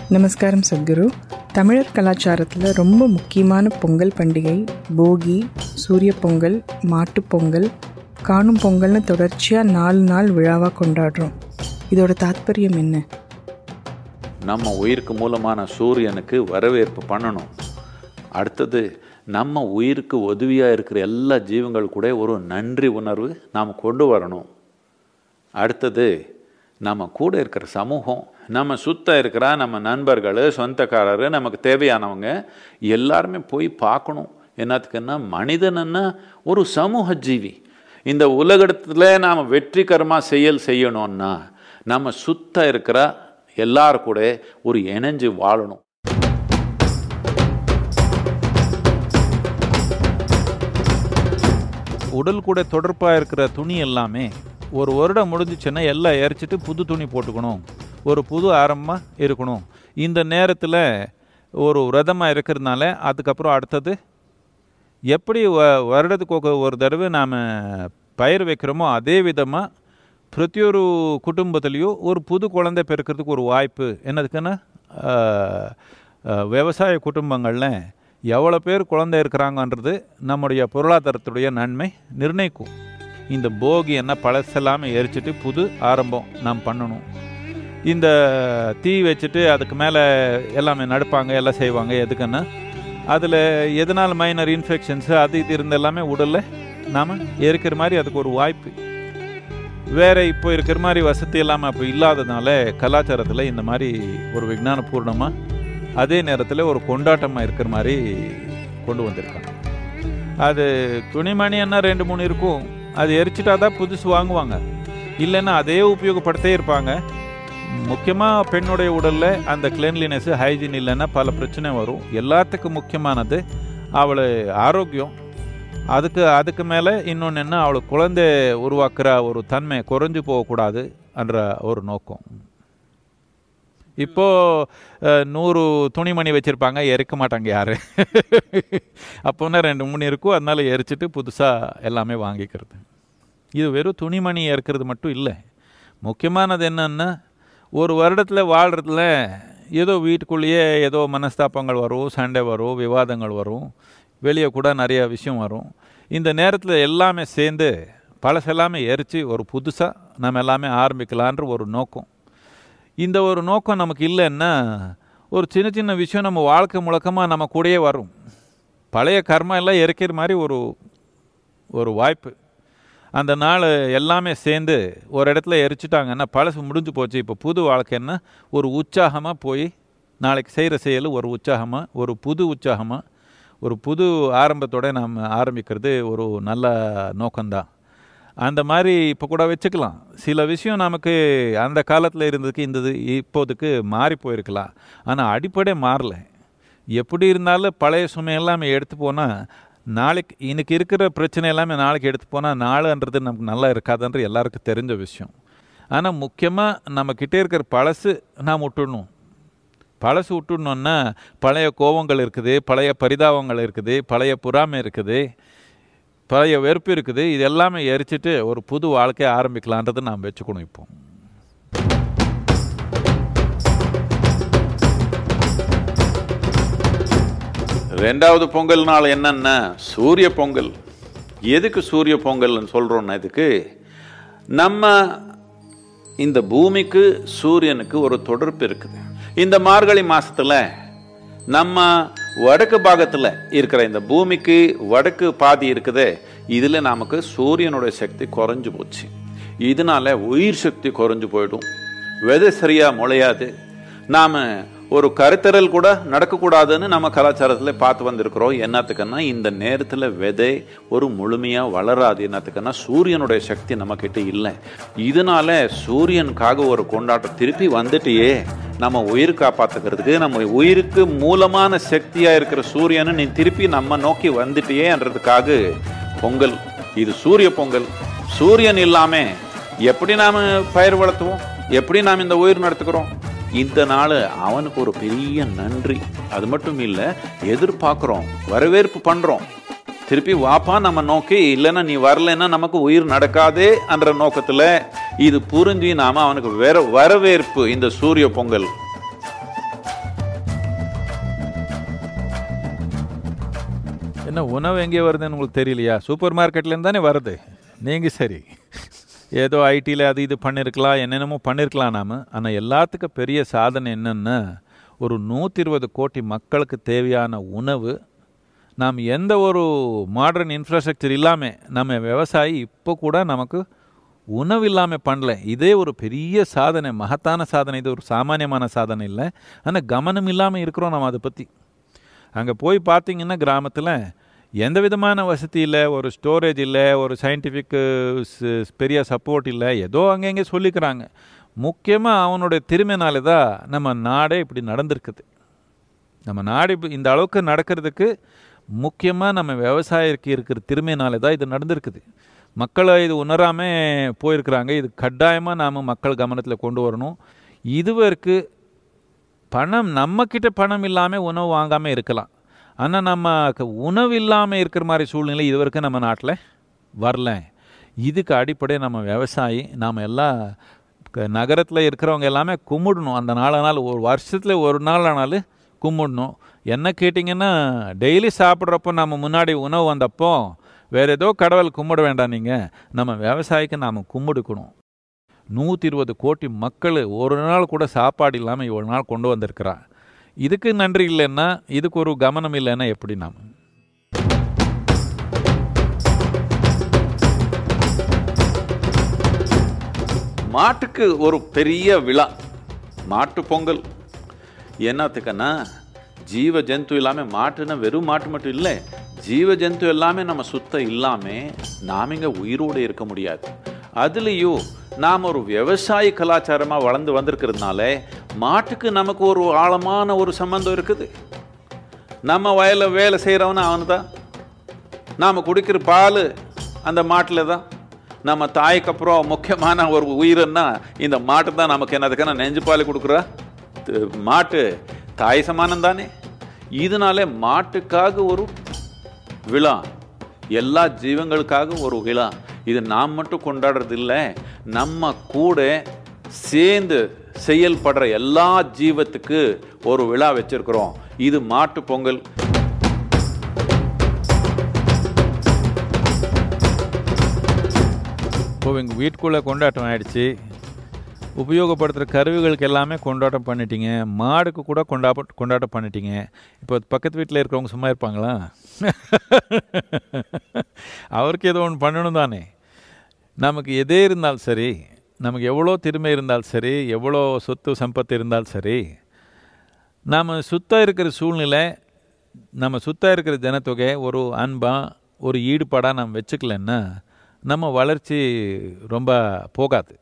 நமஸ்காரம் சத்குரு தமிழர் கலாச்சாரத்தில் ரொம்ப முக்கியமான பொங்கல் பண்டிகை போகி சூரிய பொங்கல் மாட்டுப் பொங்கல் காணும் பொங்கல்னு தொடர்ச்சியாக நாலு நாள் விழாவாக கொண்டாடுறோம் இதோட தாத்பரியம் என்ன நம்ம உயிருக்கு மூலமான சூரியனுக்கு வரவேற்பு பண்ணணும் அடுத்தது நம்ம உயிருக்கு உதவியாக இருக்கிற எல்லா ஜீவங்கள் கூட ஒரு நன்றி உணர்வு நாம் கொண்டு வரணும் அடுத்தது நம்ம கூட இருக்கிற சமூகம் நம்ம சுத்த இருக்கிற நம்ம நண்பர்கள் சொந்தக்காரர் நமக்கு தேவையானவங்க எல்லாருமே போய் பார்க்கணும் என்னத்துக்குன்னா மனிதன்னா ஒரு சமூக ஜீவி இந்த உலகத்தில் நாம் வெற்றிகரமாக செயல் செய்யணும்னா நம்ம சுத்த இருக்கிற எல்லாரும் கூட ஒரு இணைஞ்சு வாழணும் உடல் கூட தொடர்பாக இருக்கிற துணி எல்லாமே ஒரு வருடம் முடிஞ்சிச்சுன்னா எல்லாம் எரிச்சிட்டு புது துணி போட்டுக்கணும் ஒரு புது ஆரம்பமாக இருக்கணும் இந்த நேரத்தில் ஒரு விரதமாக இருக்கிறதுனால அதுக்கப்புறம் அடுத்தது எப்படி வ வருடத்துக்கு ஒரு- ஒரு தடவை நாம் பயிர் வைக்கிறோமோ அதே விதமாக பிரதியொரு குடும்பத்துலேயும் ஒரு புது குழந்தை பிறக்கிறதுக்கு ஒரு வாய்ப்பு என்னதுக்குன்னா ஆஹ், ஆஹ், விவசாய குடும்பங்களில் எவ்வளோ பேர் குழந்தை இருக்கிறாங்கன்றது நம்முடைய பொருளாதாரத்துடைய நன்மை நிர்ணயிக்கும் இந்த போகி என்ன பழசெல்லாமே எரிச்சிட்டு புது ஆரம்பம் நாம் பண்ணணும் இந்த தீ வச்சுட்டு அதுக்கு மேலே எல்லாமே நடுப்பாங்க எல்லாம் செய்வாங்க எதுக்குன்னா அதில் எதனால் மைனர் இன்ஃபெக்ஷன்ஸு அது இது இருந்த எல்லாமே உடலில் நாம் எரிக்கிற மாதிரி அதுக்கு ஒரு வாய்ப்பு வேற இப்போ இருக்கிற மாதிரி வசதி இல்லாமல் அப்போ இல்லாததுனால கலாச்சாரத்தில் இந்த மாதிரி ஒரு விஞ்ஞானபூர்ணமாக அதே நேரத்தில் ஒரு கொண்டாட்டமாக இருக்கிற மாதிரி கொண்டு வந்திருக்காங்க அது துணிமணி என்ன ரெண்டு மூணு இருக்கும் அது எரிச்சிட்டா தான் புதுசு வாங்குவாங்க இல்லைன்னா அதே உபயோகப்படுத்தே இருப்பாங்க முக்கியமாக பெண்ணுடைய உடலில் அந்த கிளென்லினஸ் ஹைஜீன் இல்லைன்னா பல பிரச்சனை வரும் எல்லாத்துக்கும் முக்கியமானது அவளை ஆரோக்கியம் அதுக்கு அதுக்கு மேலே இன்னொன்று என்ன அவளுக்கு குழந்தை உருவாக்குற ஒரு தன்மை குறைஞ்சு போகக்கூடாது என்ற ஒரு நோக்கம் இப்போ அஹ், நூறு துணிமணி வச்சுருப்பாங்க எரிக்க மாட்டாங்க யாரு அப்போனா ரெண்டு மூணு இருக்கும் அதனால எரிச்சிட்டு புதுசாக எல்லாமே வாங்கிக்கிறது இது வெறும் துணிமணி எரிக்கிறது மட்டும் இல்லை முக்கியமானது என்னன்னா ஒரு வருடத்தில் வாழ்கிறதுல ஏதோ வீட்டுக்குள்ளேயே ஏதோ மனஸ்தாபங்கள் வரும் சண்டை வரும் விவாதங்கள் வரும் வெளியே கூட நிறைய விஷயம் வரும் இந்த நேரத்தில் எல்லாமே சேர்ந்து பழசெல்லாமே எரித்து ஒரு புதுசாக நம்ம எல்லாமே ஆரம்பிக்கலான்ற ஒரு நோக்கம் இந்த ஒரு நோக்கம் நமக்கு இல்லைன்னா ஒரு சின்ன சின்ன விஷயம் நம்ம வாழ்க்கை முழக்கமாக நம்ம கூடயே வரும் பழைய கர்மா எல்லாம் எரிக்கிற மாதிரி ஒரு ஒரு வாய்ப்பு அந்த நாள் எல்லாமே சேர்ந்து ஒரு இடத்துல எரிச்சிட்டாங்கன்னா பழசு முடிஞ்சு போச்சு இப்போ புது வாழ்க்கைன்னா ஒரு உற்சாகமாக போய் நாளைக்கு செய்கிற செயல் ஒரு உற்சாகமாக ஒரு புது உற்சாகமாக ஒரு புது ஆரம்பத்தோட நாம் ஆரம்பிக்கிறது ஒரு நல்ல நோக்கம்தான் அந்த மாதிரி இப்போ கூட வச்சுக்கலாம் சில விஷயம் நமக்கு அந்த காலத்தில் இருந்ததுக்கு இந்த இது இப்போதுக்கு மாறி போயிருக்கலாம் ஆனால் அடிப்படை மாறல எப்படி இருந்தாலும் பழைய சுமை எல்லாமே எடுத்து போனால் நாளைக்கு இன்னைக்கு இருக்கிற பிரச்சனை எல்லாமே நாளைக்கு எடுத்து போனால் நாளுன்றது நமக்கு நல்லா இருக்காதுன்ற எல்லாருக்கும் தெரிஞ்ச விஷயம் ஆனால் முக்கியமாக நம்ம கிட்டே இருக்கிற பழசு நாம் விட்டுடணும் பழசு விட்டுடணுன்னா பழைய கோபங்கள் இருக்குது பழைய பரிதாபங்கள் இருக்குது பழைய பொறாமை இருக்குது பழைய வெறுப்பு இருக்குது இது எல்லாமே எரிச்சிட்டு ஒரு புது வாழ்க்கையை ஆரம்பிக்கலான்றதை நாம் வச்சுக்கணும் இப்போ ரெண்டாவது பொங்கல் நாள் என்னன்னா சூரிய பொங்கல் எதுக்கு சூரிய பொங்கல்னு சொல்கிறோன்னா இதுக்கு நம்ம இந்த பூமிக்கு சூரியனுக்கு ஒரு தொடர்பு இருக்குது இந்த மார்கழி மாசத்துல நம்ம வடக்கு பாகத்துல இருக்கிற இந்த பூமிக்கு வடக்கு பாதி இருக்குதே இதுல நமக்கு சூரியனுடைய சக்தி குறைஞ்சு போச்சு இதனால உயிர் சக்தி குறைஞ்சு போயிடும் விதை சரியா முளையாது நாம ஒரு கருத்தரல் கூட நடக்கக்கூடாதுன்னு நம்ம கலாச்சாரத்தில் பார்த்து வந்திருக்கிறோம் என்னத்துக்குன்னா இந்த நேரத்தில் விதை ஒரு முழுமையாக வளராது என்னத்துக்குன்னா சூரியனுடைய சக்தி நம்மக்கிட்ட இல்லை இதனால சூரியனுக்காக ஒரு கொண்டாட்டம் திருப்பி வந்துட்டியே நம்ம உயிர் காப்பாற்றுக்கிறதுக்கு நம்ம உயிருக்கு மூலமான சக்தியாக இருக்கிற சூரியனை நீ திருப்பி நம்ம நோக்கி வந்துட்டியேன்றதுக்காக பொங்கல் இது சூரிய பொங்கல் சூரியன் இல்லாம எப்படி நாம பயிர் வளர்த்துவோம் எப்படி நாம் இந்த உயிர் நடத்துக்கிறோம் இந்த நாள் அவனுக்கு ஒரு பெரிய நன்றி அது மட்டும் இல்லை எதிர்பார்க்குறோம் வரவேற்பு பண்ணுறோம் திருப்பி வாப்பா நம்ம நோக்கி இல்லைன்னா நீ வரலைன்னா நமக்கு உயிர் நடக்காதே என்ற நோக்கத்தில் இது புரிஞ்சு நாம அவனுக்கு வேற வரவேற்பு இந்த சூரிய பொங்கல் என்ன உணவு எங்கே வருதுன்னு உங்களுக்கு தெரியலையா சூப்பர் மார்க்கெட்லேருந்து தானே வருது நீங்கள் சரி ஏதோ ஐடியில் அது இது பண்ணியிருக்கலாம் என்னென்னமோ பண்ணியிருக்கலாம் நாம் ஆனால் எல்லாத்துக்கும் பெரிய சாதனை என்னென்னா ஒரு நூற்றி இருபது கோடி மக்களுக்கு தேவையான உணவு நாம் எந்த ஒரு மாடர்ன் இன்ஃப்ராஸ்ட்ரக்சர் இல்லாமல் நம்ம விவசாயி இப்போ கூட நமக்கு உணவு இல்லாமல் பண்ணல இதே ஒரு பெரிய சாதனை மகத்தான சாதனை இது ஒரு சாமானியமான சாதனை இல்லை ஆனால் கவனம் இல்லாமல் இருக்கிறோம் நம்ம அதை பற்றி அங்கே போய் பார்த்தீங்கன்னா கிராமத்தில் எந்த விதமான வசதி இல்லை ஒரு ஸ்டோரேஜ் இல்லை ஒரு சயின்டிஃபிக் பெரிய சப்போர்ட் இல்லை ஏதோ அங்கங்கே சொல்லிக்கிறாங்க முக்கியமாக அவனுடைய திறமைனால தான் நம்ம நாடே இப்படி நடந்திருக்குது நம்ம நாடு இப்ப இந்த அளவுக்கு நடக்கிறதுக்கு முக்கியமாக நம்ம விவசாயிக்கு இருக்கிற திறமையினால தான் இது நடந்திருக்குது மக்களை இது உணராமல் போயிருக்கிறாங்க இது கட்டாயமாக நாம் மக்கள் கவனத்தில் கொண்டு வரணும் இதுவரைக்கு பணம் நம்மக்கிட்ட பணம் இல்லாமல் உணவு வாங்காமல் இருக்கலாம் ஆனால் நம்ம க- உணவு இல்லாமல் இருக்கிற மாதிரி சூழ்நிலை இதுவரைக்கும் நம்ம நாட்டில் வரல இதுக்கு அடிப்படை நம்ம விவசாயி நாம் எல்லாம் நகரத்தில் இருக்கிறவங்க எல்லாமே கும்பிடணும் அந்த நாலு நாள் ஒரு வருஷத்தில் ஒரு நாள் ஆனாலும் கும்பிடணும் என்ன கேட்டிங்கன்னா டெய்லி சாப்பிட்றப்போ நம்ம முன்னாடி உணவு வந்தப்போ வேறு ஏதோ கடவுள் கும்பிட வேண்டாம் நீங்கள் நம்ம விவசாயிக்கு நாம் கும்பிடுக்கணும் நூற்றி இருபது கோடி மக்கள் ஒரு நாள் கூட சாப்பாடு இல்லாமல் இவ்வளோ நாள் கொண்டு வந்திருக்கிறா இதுக்கு நன்றி இல்லைன்னா இதுக்கு ஒரு கவனம் இல்லைன்னா எப்படி நாம் மாட்டுக்கு ஒரு பெரிய விழா மாட்டு பொங்கல் என்னத்துக்குன்னா ஜீவ ஜந்து இல்லாமல் மாட்டுன்னா வெறும் மாட்டு மட்டும் இல்லை ஜீவ ஜந்து எல்லாமே நம்ம சுத்தம் இல்லாமல் நாம் இங்கே உயிரோடு இருக்க முடியாது அதுலேயும் நாம் ஒரு விவசாய கலாச்சாரமாக வளர்ந்து வந்திருக்கிறதுனால மாட்டுக்கு நமக்கு ஒரு ஆழமான ஒரு சம்பந்தம் இருக்குது நம்ம வயலில் வேலை செய்கிறவன அவனு தான் நாம் குடிக்கிற பால் அந்த மாட்டில் தான் நம்ம தாய்க்கு அப்புறம் முக்கியமான ஒரு உயிரின்னா இந்த மாட்டு தான் நமக்கு என்னதுக்கான நெஞ்சு பால் கொடுக்குறா து- மாட்டு தாய் சமானம் தானே இதனாலே மாட்டுக்காக ஒரு விழா எல்லா ஜீவங்களுக்காக ஒரு விழா இது நாம் மட்டும் கொண்டாடுறது இல்லை நம்ம கூட சேர்ந்து செயல்படுற எல்லா ஜீவத்துக்கு ஒரு விழா வச்சிருக்கிறோம் இது மாட்டு பொங்கல் இப்போ எங்கள் வீட்டுக்குள்ளே கொண்டாட்டம் ஆயிடுச்சு உபயோகப்படுத்துகிற கருவிகளுக்கு எல்லாமே கொண்டாட்டம் பண்ணிட்டீங்க மாடுக்கு கூட கொண்டா கொண்டாட்டம் பண்ணிட்டீங்க இப்போ பக்கத்து வீட்டில் இருக்கிறவங்க சும்மா இருப்பாங்களா அவருக்கு ஏதோ ஒன்று பண்ணணும் தானே நமக்கு எதே இருந்தாலும் சரி நமக்கு எவ்வளோ திறமை இருந்தாலும் சரி எவ்வளோ சொத்து சம்பத்து இருந்தாலும் சரி நாம் சுத்தம் இருக்கிற சூழ்நிலை நம்ம சுத்தம் இருக்கிற ஜனத்தொகை ஒரு அன்பாக ஒரு ஈடுபாடாக நம்ம வச்சுக்கலன்னா நம்ம வளர்ச்சி ரொம்ப போகாது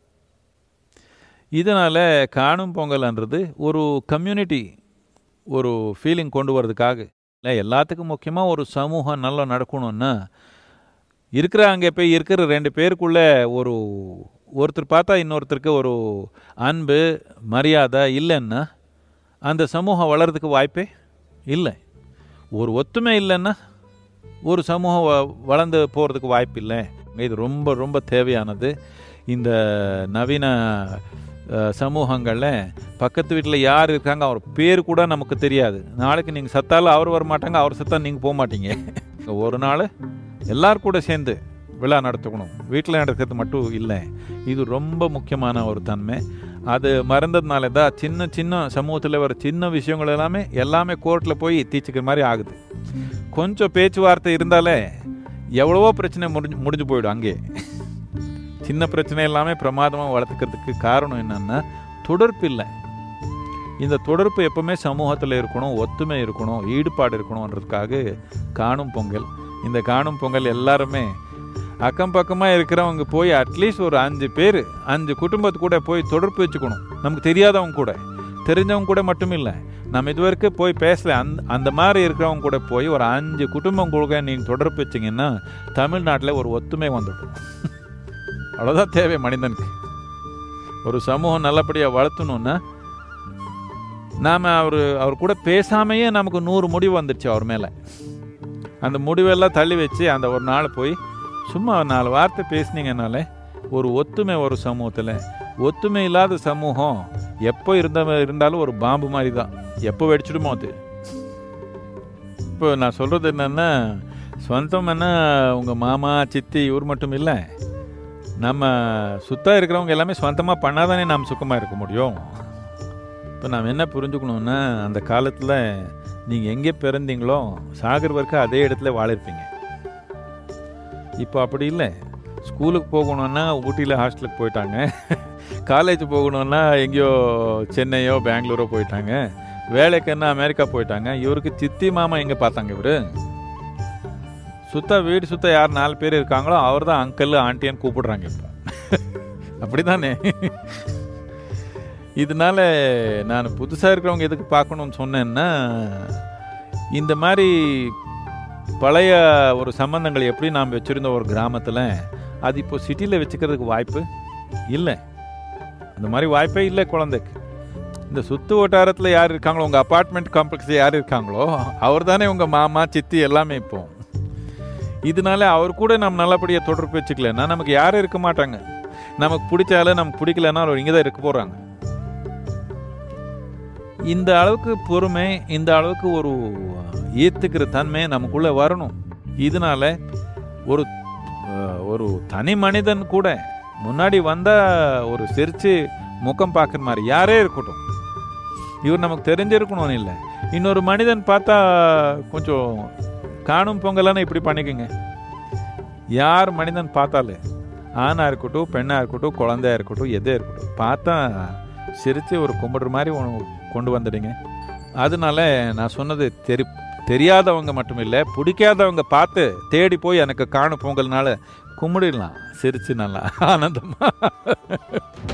இதனால் காணும் பொங்கல்ன்றது ஒரு கம்யூனிட்டி ஒரு ஃபீலிங் கொண்டு வரதுக்காக இல்லை எல்லாத்துக்கும் முக்கியமாக ஒரு சமூகம் நல்லா நடக்கணும்னா இருக்கிற அங்கே போய் இருக்கிற ரெண்டு பேருக்குள்ளே ஒரு ஒருத்தர் பார்த்தா இன்னொருத்தருக்கு ஒரு அன்பு மரியாதை இல்லைன்னா அந்த சமூகம் வளர்றதுக்கு வாய்ப்பே இல்லை ஒரு ஒத்துமை இல்லைன்னா ஒரு சமூகம் வ- வளர்ந்து போகிறதுக்கு வாய்ப்பு இல்லை இது ரொம்ப ரொம்ப தேவையானது இந்த நவீன அஹ், சமூகங்களில் பக்கத்து வீட்டில் யார் இருக்காங்க அவர் பேர் கூட நமக்கு தெரியாது நாளைக்கு நீங்கள் சத்தாலும் அவர் வர மாட்டாங்க அவர் சத்தா நீங்கள் போக மாட்டீங்க ஒரு நாள் எல்லார் கூட சேர்ந்து விழா நடத்தணும் வீட்டில் நடக்கிறது மட்டும் இல்லை இது ரொம்ப முக்கியமான ஒரு தன்மை அது மறந்ததுனால தான் சின்ன சின்ன சமூகத்தில் வர சின்ன விஷயங்கள் எல்லாமே எல்லாமே கோர்ட்டில் போய் தீச்சிக்கிற மாதிரி ஆகுது கொஞ்சம் பேச்சுவார்த்தை இருந்தாலே எவ்வளவோ பிரச்சனை முடிஞ்சு முடிஞ்சு போயிடும் அங்கே சின்ன பிரச்சனை எல்லாமே பிரமாதமாக வளர்த்துக்கிறதுக்கு காரணம் என்னன்னா தொடர்பு இல்லை இந்த தொடர்பு எப்பவுமே சமூகத்தில் இருக்கணும் ஒத்துமை இருக்கணும் ஈடுபாடு இருக்கணுன்றதுக்காக காணும் பொங்கல் இந்த காணும் பொங்கல் எல்லாருமே அக்கம் பக்கமாக இருக்கிறவங்க போய் அட்லீஸ்ட் ஒரு அஞ்சு பேர் அஞ்சு குடும்பத்து கூட போய் தொடர்பு வச்சுக்கணும் நமக்கு தெரியாதவங்க கூட தெரிஞ்சவங்க கூட மட்டும் இல்லை நம்ம இதுவரைக்கும் போய் பேசல அந்த அந்த மாதிரி இருக்கிறவங்க கூட போய் ஒரு அஞ்சு குடும்பம் கூட நீங்கள் தொடர்பு வச்சிங்கன்னா தமிழ்நாட்டில் ஒரு ஒத்துமை வந்துடும் அவ்வளோதான் தேவை மனிதனுக்கு ஒரு சமூகம் நல்லபடியாக வளர்த்தணுன்னா நாம் அவர் அவர் கூட பேசாமையே நமக்கு நூறு முடிவு வந்துடுச்சு அவர் மேலே அந்த முடிவெல்லாம் தள்ளி வச்சு அந்த ஒரு நாள் போய் சும்மா நாலு வார்த்தை பேசுனீங்கனாலே ஒரு ஒத்துமை ஒரு சமூகத்தில் ஒத்துமை இல்லாத சமூகம் எப்போ இருந்த இருந்தாலும் ஒரு பாம்பு மாதிரி தான் எப்போ வெடிச்சிடுமோ அது இப்போ நான் சொல்கிறது என்னென்னா சொந்தம்னா உங்கள் மாமா சித்தி இவர் மட்டும் இல்லை நம்ம சுத்தம் இருக்கிறவங்க எல்லாமே சொந்தமாக பண்ணாதானே நாம் சுத்தமாக இருக்க முடியும் இப்போ நாம் என்ன புரிஞ்சுக்கணுன்னா அந்த காலத்தில் நீங்கள் எங்கே பிறந்தீங்களோ சாகர் வரைக்கும் அதே இடத்துல வாழிருப்பீங்க இப்போ அப்படி இல்லை ஸ்கூலுக்கு போகணுன்னா ஊட்டியில் ஹாஸ்டலுக்கு போயிட்டாங்க காலேஜ் போகணுன்னா எங்கேயோ சென்னையோ பெங்களூரோ போயிட்டாங்க வேலைக்குன்னா அமெரிக்கா போயிட்டாங்க இவருக்கு சித்தி மாமா எங்கே பார்த்தாங்க இவர் சுத்த வீடு சுத்த யார் நாலு பேர் இருக்காங்களோ அவர் தான் அங்கிள் ஆண்டின்னு கூப்பிடுறாங்க இப்போ அப்படி தானே இதனால நான் புதுசாக இருக்கிறவங்க எதுக்கு பார்க்கணும்னு சொன்னேன்னா இந்த மாதிரி பழைய ஒரு சம்பந்தங்கள் எப்படி நாம் வச்சுருந்த ஒரு கிராமத்தில் அது இப்போ சிட்டியில் வச்சுக்கிறதுக்கு வாய்ப்பு இல்லை அந்த மாதிரி வாய்ப்பே இல்லை குழந்தைக்கு இந்த சுத்து வட்டாரத்தில் யார் இருக்காங்களோ உங்கள் அப்பார்ட்மெண்ட் காம்ப்ளெக்ஸில் யார் இருக்காங்களோ அவர் தானே உங்கள் மாமா சித்தி எல்லாமே இப்போ இதனால அவர் கூட நம்ம நல்லபடியாக தொடர்பு வச்சுக்கலன்னா நமக்கு யாரும் இருக்க மாட்டாங்க நமக்கு பிடிச்சாலும் நமக்கு பிடிக்கலன்னா அவர் இங்கே தான் இருக்க போகிறாங்க இந்த அளவுக்கு பொறுமை இந்த அளவுக்கு ஒரு ஏற்றுக்கிற தன்மை நமக்குள்ளே வரணும் இதனால ஒரு அஹ், ஒரு தனி மனிதன் கூட முன்னாடி வந்தால் ஒரு சிரித்து முகம் பார்க்குற மாதிரி யாரே இருக்கட்டும் இவர் நமக்கு தெரிஞ்சிருக்கணும்னு இல்லை இன்னொரு மனிதன் பார்த்தா கொஞ்சம் காணும் பொங்கலான இப்படி பண்ணிக்கோங்க யார் மனிதன் பார்த்தாலே ஆணாக இருக்கட்டும் பெண்ணாக இருக்கட்டும் குழந்தையா இருக்கட்டும் எதே இருக்கட்டும் பார்த்தா சிரித்து ஒரு கும்பிடுற மாதிரி ஒன்று கொண்டு வந்துடுங்க அதனால நான் சொன்னது தெரி தெரியாதவங்க மட்டும் இல்லை பிடிக்காதவங்க பார்த்து தேடி போய் எனக்கு காணும் பொங்கல்னால கும்பிடிடலாம் சிரிச்சு நல்லா ஆனந்தமா